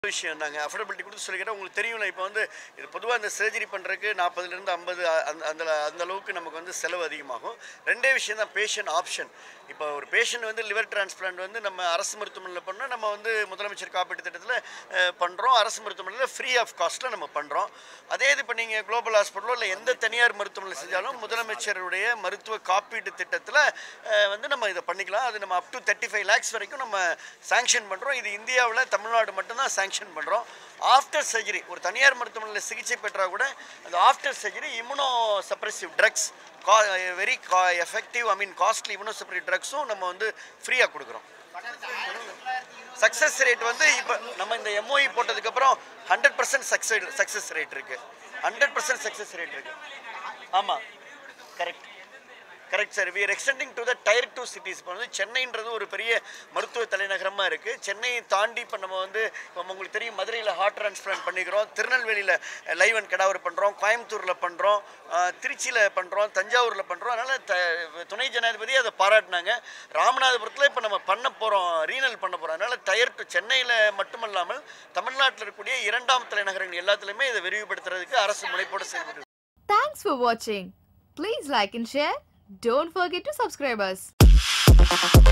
விஷயம் நாங்கள் அஃபோர்டபிலிட்டி கொடுத்து சொல்லிக்கிறேன் உங்களுக்கு தெரியும்ல இப்போ வந்து இது பொதுவாக இந்த சர்ஜரி பண்ணுறதுக்கு நாற்பதுலேருந்து ஐம்பது அந்த அந்த அந்த அளவுக்கு நமக்கு வந்து செலவு அதிகமாகும் ரெண்டே விஷயம் தான் பேஷண்ட் ஆப்ஷன் இப்போ ஒரு பேஷண்ட் வந்து லிவர் டிரான்ஸ்பிளான்ட் வந்து நம்ம அரசு மருத்துவமனையில் பண்ணோம் நம்ம வந்து முதலமைச்சர் காப்பீட்டு திட்டத்தில் பண்ணுறோம் அரசு மருத்துவமனையில் ஃப்ரீ ஆஃப் காஸ்ட்டில் நம்ம பண்ணுறோம் அதே இது இப்போ நீங்கள் குளோபல் ஹாஸ்பிட்டலோ இல்லை எந்த தனியார் மருத்துவமனையில் செஞ்சாலும் முதலமைச்சருடைய மருத்துவ காப்பீட்டு திட்டத்தில் வந்து நம்ம இதை பண்ணிக்கலாம் அது நம்ம up to thirty five lakhs வரைக்கும் நம்ம சாங்ஷன் பண்ணுறோம் இது இந்தியாவில் தமிழ்நாடு மட்டும்தான் சாங்ஷன் பண்ணுறோம் ஆஃப்டர் சர்ஜரி ஒரு தனியார் மருத்துவமனையில் சிகிச்சை பெற்றால் கூட அந்த after surgery immunosuppressive drugs கா வெரி கா effective I mean costly immunosuppressive ட்ரக்ஸும் நம்ம வந்து ஃப்ரீயாக கொடுக்குறோம் சக்ஸஸ் ரேட் வந்து இப்போ நம்ம இந்த எம்ஓஇ போட்டதுக்கப்புறம் hundred percent success success rate இருக்குது ஹண்ட்ரட் பர்சன்ட் சக்ஸஸ் ரேட் இருக்குது ஆமாம் correct correct sir we are extending to the tier two cities இப்போ வந்து சென்னைன்றது ஒரு பெரிய மருத்துவ தலைநகரமாக இருக்குது சென்னையை தாண்டி இப்போ நம்ம வந்து இப்போ உங்களுக்கு தெரியும் மதுரையில் ஹார்ட் டிரான்ஸ்பிளான்ட் பண்ணிக்கிறோம் திருநெல்வேலியில் லைவ் அண்ட் கடாவர் பண்ணுறோம் கோயம்புத்தூரில் பண்ணுறோம் திருச்சியில் பண்ணுறோம் தஞ்சாவூரில் பண்ணுறோம் அதனால் த துணை ஜனாதிபதி அதை பாராட்டினாங்க ராமநாதபுரத்தில் இப்போ நம்ம பண்ண போகிறோம் ரீனல் பண்ண போகிறோம் அதனால் டயர் டூ சென்னையில் மட்டுமல்லாமல் தமிழ்நாட்டில் இருக்கக்கூடிய இரண்டாம் தலைநகரங்கள் எல்லாத்துலேயுமே இதை விரிவுபடுத்துறதுக்கு அரசு முனைப்போடு செயல்பட்டு Thanks for watching. Please like and share. Don't forget to subscribe us.